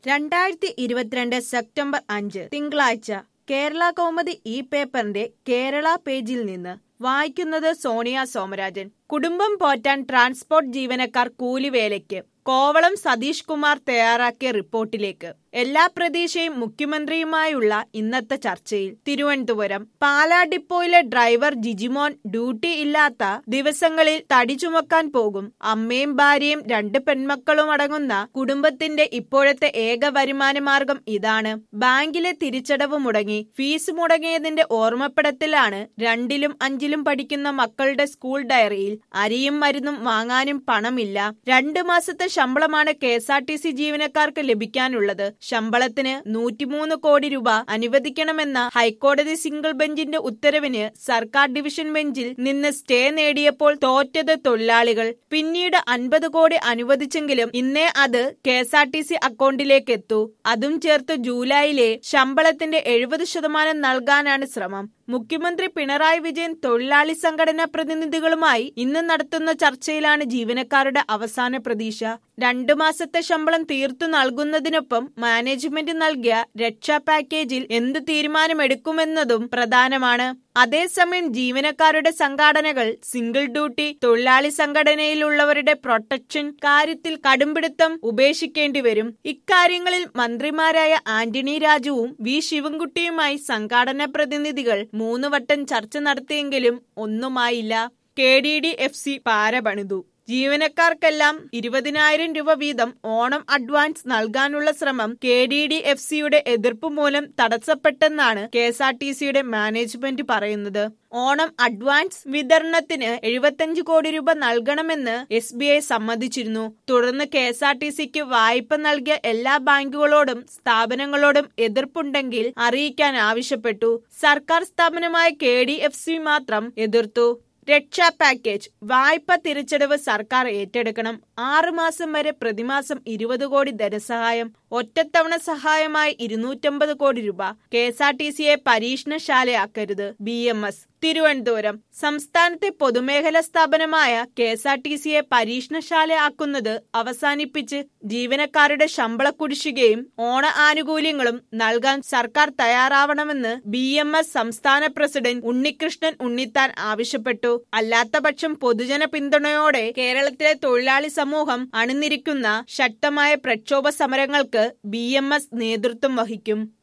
രണ്ടായിരത്തി ഇരുപത്തിരണ്ട് സെപ്റ്റംബർ അഞ്ച് തിങ്കളാഴ്ച കേരള കൗമുദി ഈ പേപ്പറിന്റെ കേരള പേജിൽ നിന്ന് വായിക്കുന്നത് സോണിയ സോമരാജൻ കുടുംബം പോറ്റാൻ ട്രാൻസ്പോർട്ട് ജീവനക്കാർ കൂലിവേലയ്ക്ക് കോവളം സതീഷ് കുമാർ തയ്യാറാക്കിയ റിപ്പോർട്ടിലേക്ക് എല്ലാ പ്രതീക്ഷയും മുഖ്യമന്ത്രിയുമായുള്ള ഇന്നത്തെ ചർച്ചയിൽ തിരുവനന്തപുരം പാലാ ഡിപ്പോയിലെ ഡ്രൈവർ ജിജിമോൻ ഡ്യൂട്ടി ഇല്ലാത്ത ദിവസങ്ങളിൽ തടി ചുമക്കാൻ പോകും അമ്മയും ഭാര്യയും രണ്ട് പെൺമക്കളും അടങ്ങുന്ന കുടുംബത്തിന്റെ ഇപ്പോഴത്തെ ഏക വരുമാന മാർഗം ഇതാണ് ബാങ്കിലെ തിരിച്ചടവ് മുടങ്ങി ഫീസ് മുടങ്ങിയതിന്റെ ഓർമ്മപ്പെടുത്തലാണ് രണ്ടിലും അഞ്ചിലും പഠിക്കുന്ന മക്കളുടെ സ്കൂൾ ഡയറിയിൽ അരിയും മരുന്നും വാങ്ങാനും പണമില്ല രണ്ട് മാസത്തെ ശമ്പളമാണ് K S R T C ജീവനക്കാർക്ക് ലഭിക്കാനുള്ളത് ശമ്പളത്തിന് നൂറ്റിമൂന്ന് കോടി രൂപ അനുവദിക്കണമെന്ന ഹൈക്കോടതി സിംഗിൾ ബെഞ്ചിന്റെ ഉത്തരവിന് സർക്കാർ ഡിവിഷൻ ബെഞ്ചിൽ നിന്ന് സ്റ്റേ നേടിയപ്പോൾ തോറ്റത് തൊഴിലാളികൾ പിന്നീട് അൻപത് കോടി അനുവദിച്ചെങ്കിലും ഇന്നേ അത് K S R T C അക്കൗണ്ടിലേക്ക് എത്തൂ അതും ചേർത്ത് ജൂലൈയിലെ ശമ്പളത്തിന്റെ എഴുപത് ശതമാനം നൽകാനാണ് ശ്രമം മുഖ്യമന്ത്രി പിണറായി വിജയൻ തൊഴിലാളി സംഘടനാ പ്രതിനിധികളുമായി ഇന്ന് നടത്തുന്ന ചർച്ചയിലാണ് ജീവനക്കാരുടെ അവസാന പ്രതീക്ഷ രണ്ടു മാസത്തെ ശമ്പളം തീർത്തു നൽകുന്നതിനൊപ്പം മാനേജ്മെന്റ് നൽകിയ രക്ഷാ പാക്കേജിൽ എന്ത് തീരുമാനമെടുക്കുമെന്നതും പ്രധാനമാണ് അതേസമയം ജീവനക്കാരുടെ സംഘടനകൾ സിംഗിൾ ഡ്യൂട്ടി തൊഴിലാളി സംഘടനയിലുള്ളവരുടെ പ്രൊട്ടക്ഷൻ കാര്യത്തിൽ കടുംപിടുത്തം ഉപേക്ഷിക്കേണ്ടി വരും ഇക്കാര്യങ്ങളിൽ മന്ത്രിമാരായ ആന്റണി രാജുവും വി ശിവൻകുട്ടിയുമായി സംഘാടന പ്രതിനിധികൾ മൂന്ന് വട്ടം ചർച്ച നടത്തിയെങ്കിലും ഒന്നുമായില്ല K D D F C പാര പണിതു ജീവനക്കാർക്കെല്ലാം ഇരുപതിനായിരം രൂപ വീതം ഓണം അഡ്വാൻസ് നൽകാനുള്ള ശ്രമം കെ ഡി ഡി എഫ് സിയുടെ എതിർപ്പ് മൂലം തടസ്സപ്പെട്ടെന്നാണ് കെ എസ് ആർ ടി സിയുടെ മാനേജ്മെന്റ് പറയുന്നത് ഓണം അഡ്വാൻസ് വിതരണത്തിന് എഴുപത്തഞ്ച് കോടി രൂപ നൽകണമെന്ന് എസ് ബി ഐ സമ്മതിച്ചിരുന്നു തുടർന്ന് കെ എസ് ആർ ടി സിക്ക് വായ്പ നൽകിയ എല്ലാ ബാങ്കുകളോടും സ്ഥാപനങ്ങളോടും എതിർപ്പുണ്ടെങ്കിൽ അറിയിക്കാൻ ആവശ്യപ്പെട്ടു സർക്കാർ സ്ഥാപനമായ കെ ഡി എഫ് സി മാത്രം എതിർത്തു രക്ഷാ പാക്കേജ് വായ്പ തിരിച്ചടവ് സർക്കാർ ഏറ്റെടുക്കണം ആറുമാസം വരെ പ്രതിമാസം ഇരുപത് കോടി ധനസഹായം ഒറ്റത്തവണ സഹായമായി ഇരുന്നൂറ്റമ്പത് കോടി രൂപ കെ എസ് ആർ ടി സിയെ പരീക്ഷണശാലയാക്കരുത് ബി എം എസ് തിരുവനന്തപുരം സംസ്ഥാനത്തെ പൊതുമേഖലാ സ്ഥാപനമായ കെ എസ് ആർ ടി സിയെ പരീക്ഷണശാലയാക്കുന്നത് അവസാനിപ്പിച്ച് ജീവനക്കാരുടെ ശമ്പള കുടിശ്ശികയും ഓണ ആനുകൂല്യങ്ങളും നൽകാൻ സർക്കാർ തയ്യാറാവണമെന്ന് ബി എം എസ് സംസ്ഥാന പ്രസിഡന്റ് ഉണ്ണികൃഷ്ണൻ ഉണ്ണിത്താൻ ആവശ്യപ്പെട്ടു അല്ലാത്തപക്ഷം പൊതുജന പിന്തുണയോടെ കേരളത്തിലെ തൊഴിലാളി സമൂഹം അണിനിരിക്കുന്ന ശക്തമായ പ്രക്ഷോഭ സമരങ്ങൾക്ക് ബി നേതൃത്വം വഹിക്കും